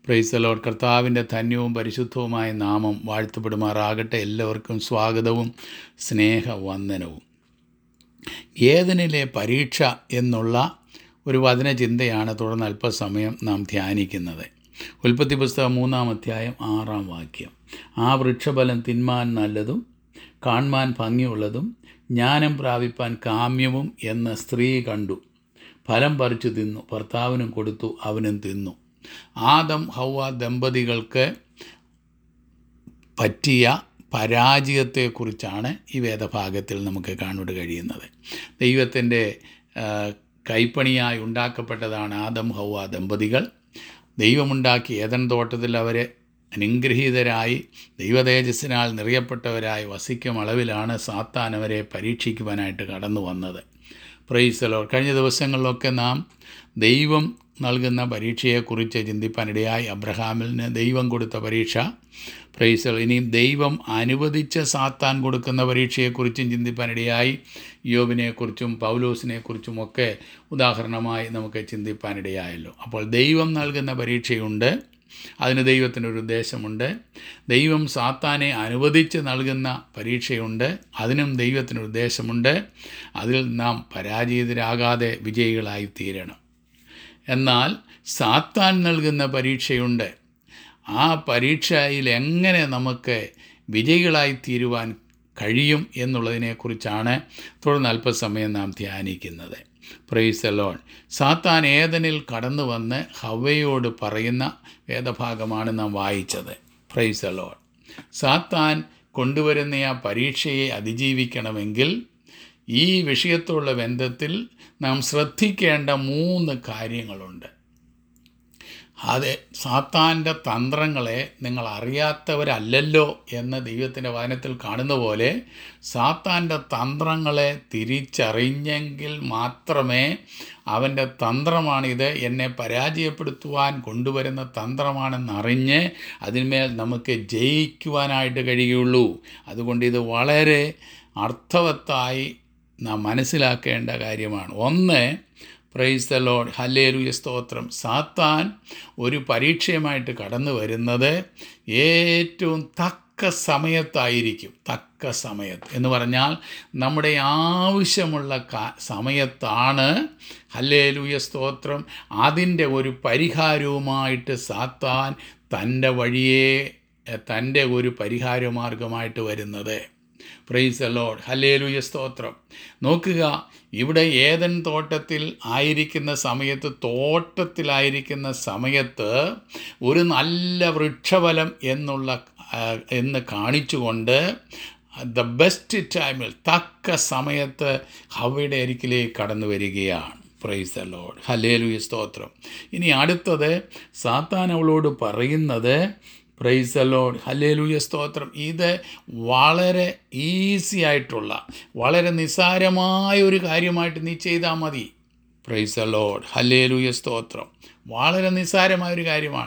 പ്രൈസലോട് കർത്താവിൻ്റെ ധന്യവും പരിശുദ്ധവുമായ നാമം വാഴ്ത്തപ്പെടുമാറാകട്ടെ എല്ലാവർക്കും സ്വാഗതവും സ്നേഹവന്ദനവും ഏതിനിലെ പരീക്ഷ എന്നുള്ള ഒരു വചനചിന്തയാണ് തുടർന്ന് അല്പസമയം നാം ധ്യാനിക്കുന്നത് ഉൽപ്പത്തി പുസ്തകം മൂന്നാം അധ്യായം ആറാം വാക്യം ആ വൃക്ഷഫലം തിന്മാൻ നല്ലതും കാൺമാൻ ഭംഗിയുള്ളതും ജ്ഞാനം പ്രാപിപ്പാൻ കാമ്യവും എന്ന സ്ത്രീ കണ്ടു ഫലം പറിച്ചു തിന്നു ഭർത്താവിനും കൊടുത്തു അവനും തിന്നു ആദം ഹൗവ ദമ്പതികൾക്ക് പറ്റിയ പരാജയത്തെക്കുറിച്ചാണ് ഈ വേദഭാഗത്തിൽ നമുക്ക് കാണുവാൻ കഴിയുന്നത് ദൈവത്തിൻ്റെ ആ, കൈപ്പണിയായി ഉണ്ടാക്കപ്പെട്ടതാണ് ആദം ഹൗവ ദമ്പതികൾ ദൈവമുണ്ടാക്കി ഏതൻ തോട്ടത്തിൽ അവരെ അനുഗ്രഹീതരായി ദൈവതേജസ്സിനാൽ നിറയപ്പെട്ടവരായി വസിക്കും അളവിലാണ് സാത്താൻ അവരെ പരീക്ഷിക്കുവാനായിട്ട് കടന്നു വന്നത് പ്രൈസലോ കഴിഞ്ഞ ദിവസങ്ങളിലൊക്കെ നാം ദൈവം നൽകുന്ന പരീക്ഷയെക്കുറിച്ച് ചിന്തിപ്പാനിടയായി അബ്രഹാമിന് ദൈവം കൊടുത്ത പരീക്ഷ പ്രൈസൽ ഇനിയും ദൈവം അനുവദിച്ച സാത്താൻ കൊടുക്കുന്ന പരീക്ഷയെക്കുറിച്ചും ചിന്തിപ്പാനിടയായി യോബിനെക്കുറിച്ചും പൗലോസിനെക്കുറിച്ചും ഒക്കെ ഉദാഹരണമായി നമുക്ക് ചിന്തിപ്പാനിടയായല്ലോ അപ്പോൾ ദൈവം നൽകുന്ന പരീക്ഷയുണ്ട് അതിന് ദൈവത്തിനൊരു ഉദ്ദേശമുണ്ട് ദൈവം സാത്താനെ അനുവദിച്ച് നൽകുന്ന പരീക്ഷയുണ്ട് അതിനും ദൈവത്തിനൊരു ഉദ്ദേശമുണ്ട് അതിൽ നാം പരാജിതരാകാതെ വിജയികളായി തീരണം എന്നാൽ സാത്താൻ നൽകുന്ന പരീക്ഷയുണ്ട് ആ പരീക്ഷയിൽ എങ്ങനെ നമുക്ക് വിജയികളായി തീരുവാൻ കഴിയും എന്നുള്ളതിനെക്കുറിച്ചാണ് തുടർന്ന് അല്പസമയം നാം ധ്യാനിക്കുന്നത് പ്രൈസ് ലോൺ സാത്താൻ ഏതനിൽ കടന്നു വന്ന് ഹവയോട് പറയുന്ന വേദഭാഗമാണ് നാം വായിച്ചത് പ്രൈസ് ലോൺ സാത്താൻ കൊണ്ടുവരുന്ന ആ പരീക്ഷയെ അതിജീവിക്കണമെങ്കിൽ ഈ വിഷയത്തോടുള്ള ബന്ധത്തിൽ നാം ശ്രദ്ധിക്കേണ്ട മൂന്ന് കാര്യങ്ങളുണ്ട് അത് സാത്താൻ്റെ തന്ത്രങ്ങളെ നിങ്ങൾ അറിയാത്തവരല്ലല്ലോ എന്ന് ദൈവത്തിൻ്റെ വചനത്തിൽ കാണുന്ന പോലെ സാത്താൻ്റെ തന്ത്രങ്ങളെ തിരിച്ചറിഞ്ഞെങ്കിൽ മാത്രമേ അവൻ്റെ തന്ത്രമാണിത് എന്നെ പരാജയപ്പെടുത്തുവാൻ കൊണ്ടുവരുന്ന തന്ത്രമാണെന്നറിഞ്ഞ് അതിന്മേൽ നമുക്ക് ജയിക്കുവാനായിട്ട് കഴിയുള്ളൂ അതുകൊണ്ട് ഇത് വളരെ അർത്ഥവത്തായി നാം മനസ്സിലാക്കേണ്ട കാര്യമാണ് ഒന്ന് പ്രൈസ് ദ ലോഡ് ഹല്ലേലൂയ സ്തോത്രം സാത്താൻ ഒരു പരീക്ഷയുമായിട്ട് കടന്നു വരുന്നത് ഏറ്റവും തക്ക സമയത്തായിരിക്കും തക്ക സമയത്ത് എന്ന് പറഞ്ഞാൽ നമ്മുടെ ആവശ്യമുള്ള കാ സമയത്താണ് ഹല്ലേലൂയ സ്തോത്രം അതിൻ്റെ ഒരു പരിഹാരവുമായിട്ട് സാത്താൻ തൻ്റെ വഴിയെ തൻ്റെ ഒരു പരിഹാരമാർഗമായിട്ട് വരുന്നത് പ്രൈസ് ലോഡ് ഹല്ലേലൂയ സ്തോത്രം നോക്കുക ഇവിടെ ഏതൻ തോട്ടത്തിൽ ആയിരിക്കുന്ന സമയത്ത് തോട്ടത്തിലായിരിക്കുന്ന സമയത്ത് ഒരു നല്ല വൃക്ഷഫലം എന്നുള്ള ആ, എന്ന് കാണിച്ചുകൊണ്ട് ദ ബെസ്റ്റ് ടൈമിൽ തക്ക സമയത്ത് ഹവയുടെ അരികിലേക്ക് കടന്നു വരികയാണ് പ്രൈസ് ദ ലോഡ് ഹല്ലേലൂയ സ്തോത്രം ഇനി അടുത്തത് സാത്താൻ അവളോട് പറയുന്നത് പ്രൈസ് ദ ലോഡ് ഹല്ലേലൂയ സ്തോത്രം ഇത് വളരെ ഈസി ആയിട്ടുള്ള വളരെ നിസ്സാരമായ ഒരു കാര്യമായിട്ട് നീ ചെയ്താൽ മതി പ്രൈസ് ദ ലോഡ് ഹല്ലേലൂയ സ്തോത്രം വളരെ നിസ്സാരമായ ഒരു കാര്യമാണ്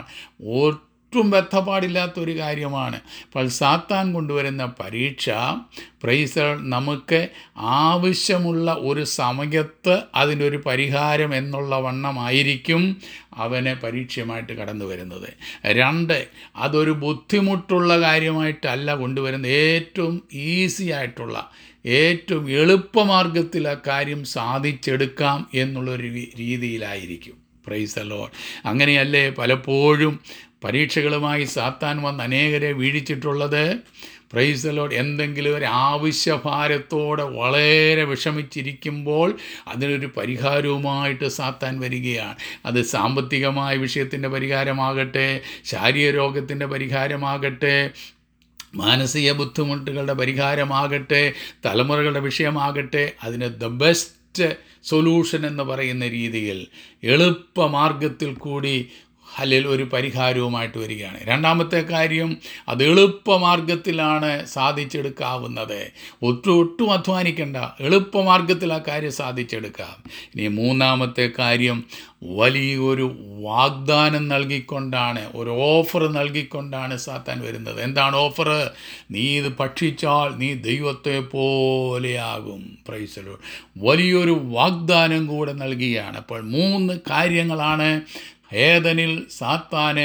ഒട്ടും ബന്ധപ്പാടില്ലാത്ത ഒരു കാര്യമാണ് അപ്പോൾ സാത്താൻ കൊണ്ടുവരുന്ന പരീക്ഷ പ്രൈസ് നമുക്ക് ആവശ്യമുള്ള ഒരു സമയത്ത് അതിനൊരു പരിഹാരം എന്നുള്ള വണ്ണമായിരിക്കും അവന് പരീക്ഷയുമായിട്ട് കടന്നു വരുന്നത് രണ്ട് അതൊരു ബുദ്ധിമുട്ടുള്ള കാര്യമായിട്ടല്ല കൊണ്ടുവരുന്നത് ഏറ്റവും ഈസി ആയിട്ടുള്ള ഏറ്റവും എളുപ്പമാർഗത്തിൽ ആ കാര്യം സാധിച്ചെടുക്കാം എന്നുള്ളൊരു രീ- രീതിയിലായിരിക്കും പ്രൈസ് ലോഡ് അങ്ങനെയല്ലേ പലപ്പോഴും പരീക്ഷകളുമായി സാത്താൻ വന്ന് അനേകരെ വീഴിച്ചിട്ടുള്ളത് പ്രൈസ് ലോഡ് എന്തെങ്കിലും ഒരു ആവശ്യഭാരത്തോടെ വളരെ വിഷമിച്ചിരിക്കുമ്പോൾ അതിനൊരു പരിഹാരവുമായിട്ട് സാത്താൻ വരികയാണ് അത് സാമ്പത്തികമായ വിഷയത്തിൻ്റെ പരിഹാരമാകട്ടെ ശാരീരിക രോഗത്തിൻ്റെ പരിഹാരമാകട്ടെ മാനസിക ബുദ്ധിമുട്ടുകളുടെ പരിഹാരമാകട്ടെ തലമുറകളുടെ വിഷയമാകട്ടെ അതിന് ദ ബെസ്റ്റ് സൊല്യൂഷൻ എന്ന് പറയുന്ന രീതിയിൽ എളുപ്പമാർഗത്തിൽ കൂടി അല്ലെങ്കിൽ ഒരു പരിഹാരവുമായിട്ട് വരികയാണ് രണ്ടാമത്തെ കാര്യം അത് എളുപ്പമാർഗത്തിലാണ് സാധിച്ചെടുക്കാവുന്നത് ഒട്ടും ഒട്ടും അധ്വാനിക്കേണ്ട എളുപ്പമാർഗത്തിൽ ആ കാര്യം സാധിച്ചെടുക്കാം ഇനി മൂന്നാമത്തെ കാര്യം വലിയൊരു വാഗ്ദാനം നൽകിക്കൊണ്ടാണ് ഒരു ഓഫർ നൽകിക്കൊണ്ടാണ് സാത്താൻ വരുന്നത് എന്താണ് ഓഫർ നീ ഇത് ഭക്ഷിച്ചാൽ നീ ദൈവത്തെ പോലെയാകും പ്രൈസലോ വലിയൊരു വാഗ്ദാനം കൂടെ നൽകിയാണ് അപ്പോൾ മൂന്ന് കാര്യങ്ങളാണ് ഏതനിൽ സാത്താന്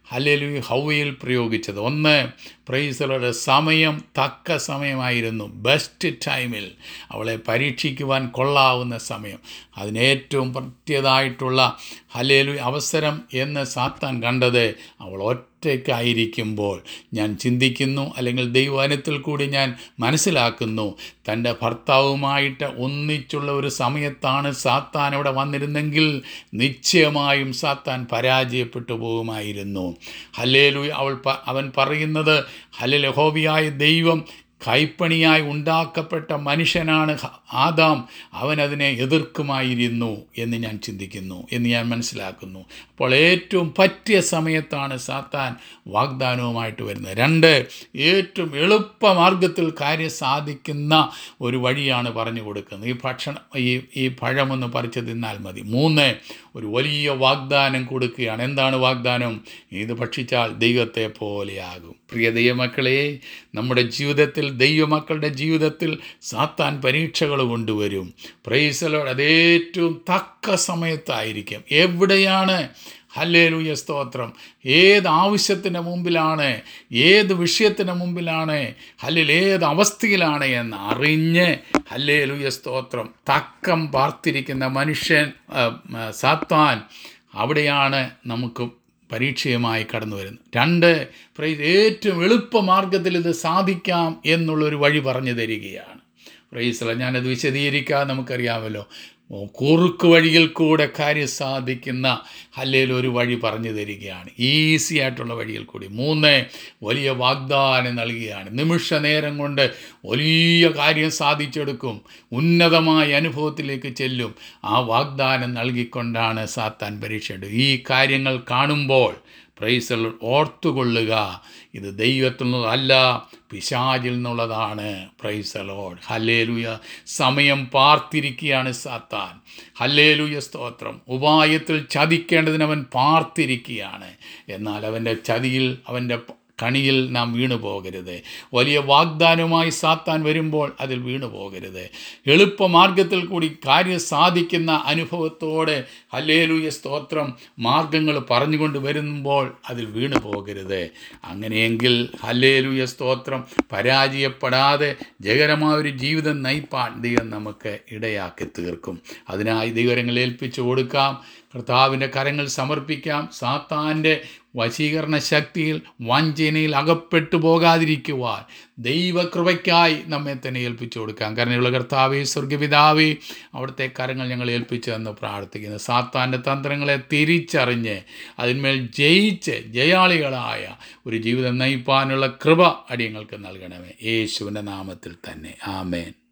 ഹല്ലേലൂയ ഹൗവയിൽ പ്രയോഗിച്ചത് ഒന്ന് പ്രൈസറുടെ സമയം തക്ക സമയമായിരുന്നു ബെസ്റ്റ് ടൈമിൽ അവളെ പരീക്ഷിക്കുവാൻ കൊള്ളാവുന്ന സമയം അതിനേറ്റവും പറ്റിയതായിട്ടുള്ള ഹലേലു അവസരം എന്ന് സാത്താൻ കണ്ടത് അവൾ ഒറ്റയ്ക്കായിരിക്കുമ്പോൾ ഞാൻ ചിന്തിക്കുന്നു അല്ലെങ്കിൽ ദൈവവനത്തിൽ കൂടി ഞാൻ മനസ്സിലാക്കുന്നു തൻ്റെ ഭർത്താവുമായിട്ട് ഒന്നിച്ചുള്ള ഒരു സമയത്താണ് സാത്താൻ അവിടെ വന്നിരുന്നെങ്കിൽ നിശ്ചയമായും സാത്താൻ പരാജയപ്പെട്ടു പോകുമായിരുന്നു ഹല്ലേലു അവൾ പ- അവൻ പറയുന്നത് ഹല്ലേൽ യഹോവയായ ദൈവം കൈപ്പണിയായി ഉണ്ടാക്കപ്പെട്ട മനുഷ്യനാണ് ഹ- ആദാം അവൻ അതിനെ എതിർക്കുമായിരുന്നു എന്ന് ഞാൻ ചിന്തിക്കുന്നു എന്ന് ഞാൻ മനസ്സിലാക്കുന്നു അപ്പോൾ ഏറ്റവും പറ്റിയ സമയത്താണ് സാത്താൻ വാഗ്ദാനവുമായിട്ട് വരുന്നത് രണ്ട് ഏറ്റവും എളുപ്പ മാർഗത്തിൽ കാര്യം സാധിക്കുന്ന ഒരു വഴിയാണ് പറഞ്ഞു കൊടുക്കുന്നത് ഈ ഭക്ഷണം ഈ ഈ പഴമൊന്ന് പറിച്ച് തിന്നാൽ മതി മൂന്ന് ഒരു വലിയ വാഗ്ദാനം കൊടുക്കുകയാണ് എന്താണ് വാഗ്ദാനം ഇത് ഭക്ഷിച്ചാൽ ദൈവത്തെ പോലെയാകും പ്രിയ ദൈവമക്കളെ നമ്മുടെ ജീവിതത്തിൽ ദൈവമക്കളുടെ ജീവിതത്തിൽ സാത്താൻ പരീക്ഷകൾ കൊണ്ടുവരും പ്രൈസലോട് അത് ഏറ്റവും തക്ക സമയത്തായിരിക്കും എവിടെയാണ് ഹല്ലേലൂയ സ്തോത്രം ഏത് ആവശ്യത്തിൻ്റെ മുമ്പിലാണ് ഏത് വിഷയത്തിൻ്റെ മുമ്പിലാണ് ഹല്ലേൽ ഏത് അവസ്ഥയിലാണ് എന്ന് അറിഞ്ഞ് ഹല്ലേലൂയ സ്തോത്രം തക്കം പാർത്തിരിക്കുന്ന മനുഷ്യൻ ആ, ആ, സാത്താൻ അവിടെയാണ് നമുക്ക് പരീക്ഷയുമായി കടന്നു വരുന്നത് രണ്ട് പ്രൈസ് ഏറ്റവും എളുപ്പ മാർഗത്തിൽ ഇത് സാധിക്കാം എന്നുള്ളൊരു വഴി പറഞ്ഞു തരികയാണ് പ്രൈസല ഞാനത് വിശദീകരിക്കാൻ നമുക്കറിയാമല്ലോ ഓ, കുറുക്ക് വഴിയിൽ കൂടെ കാര്യം സാധിക്കുന്ന അല്ലെങ്കിൽ ഒരു വഴി പറഞ്ഞു തരികയാണ് ഈസി ആയിട്ടുള്ള വഴിയിൽ കൂടി മൂന്ന് വലിയ വാഗ്ദാനം നൽകുകയാണ് നിമിഷ നേരം കൊണ്ട് വലിയ കാര്യം സാധിച്ചെടുക്കും ഉന്നതമായ അനുഭവത്തിലേക്ക് ചെല്ലും ആ വാഗ്ദാനം നൽകിക്കൊണ്ടാണ് സാത്താൻ പരീക്ഷ ഈ കാര്യങ്ങൾ കാണുമ്പോൾ പ്രൈസൽ ഓർത്തുകൊള്ളുക ഇത് ദൈവത്തിൽ നിന്നല്ല പിശാചിൽ നിന്നുള്ളതാണ് പ്രൈസലോഡ് ഹല്ലേലൂയ സമയം പാർത്തിരിക്കുകയാണ് സാത്താൻ ഹല്ലേലൂയ സ്തോത്രം ഉപായത്തിൽ ചതിക്കേണ്ടതിന് അവൻ പാർത്തിരിക്കുകയാണ് എന്നാൽ അവൻ്റെ ചതിയിൽ അവൻ്റെ കണിയിൽ നാം വീണു പോകരുത് വലിയ വാഗ്ദാനവുമായി സാത്താൻ വരുമ്പോൾ അതിൽ വീണു പോകരുത് എളുപ്പമാർഗത്തിൽ കൂടി കാര്യം സാധിക്കുന്ന അനുഭവത്തോടെ ഹല്ലേലൂയ സ്തോത്രം മാർഗങ്ങൾ പറഞ്ഞുകൊണ്ട് വരുമ്പോൾ അതിൽ വീണു പോകരുത് അങ്ങനെയെങ്കിൽ ഹല്ലേലൂയ സ്തോത്രം പരാജയപ്പെടാതെ ജയകരമായ ഒരു ജീവിതം നയിപ്പാൻ ദൈവം നമുക്ക് ഇടയാക്കി തീർക്കും അതിനായി ദൈവരങ്ങൾ ഏൽപ്പിച്ചു കൊടുക്കാം കർത്താവിൻ്റെ കരങ്ങൾ സമർപ്പിക്കാം സാത്താൻ്റെ വശീകരണ ശക്തിയിൽ വഞ്ചനയിൽ അകപ്പെട്ടു പോകാതിരിക്കുവാൻ ദൈവകൃപയ്ക്കായി നമ്മെ തന്നെ ഏൽപ്പിച്ചു കൊടുക്കാം കരുണയുള്ള കർത്താവേ സ്വർഗപിതാവേ അവിടുത്തെ കരങ്ങൾ ഞങ്ങൾ ഏൽപ്പിച്ചു എന്ന് പ്രാർത്ഥിക്കുന്നു സാത്താൻ്റെ തന്ത്രങ്ങളെ തിരിച്ചറിഞ്ഞ് അതിന്മേൽ ജയിച്ച് ജയാളികളായ ഒരു ജീവിതം നയിപ്പാനുള്ള കൃപ അടിയങ്ങൾക്ക് നൽകണമേ യേശുവിൻ്റെ നാമത്തിൽ തന്നെ ആമേൻ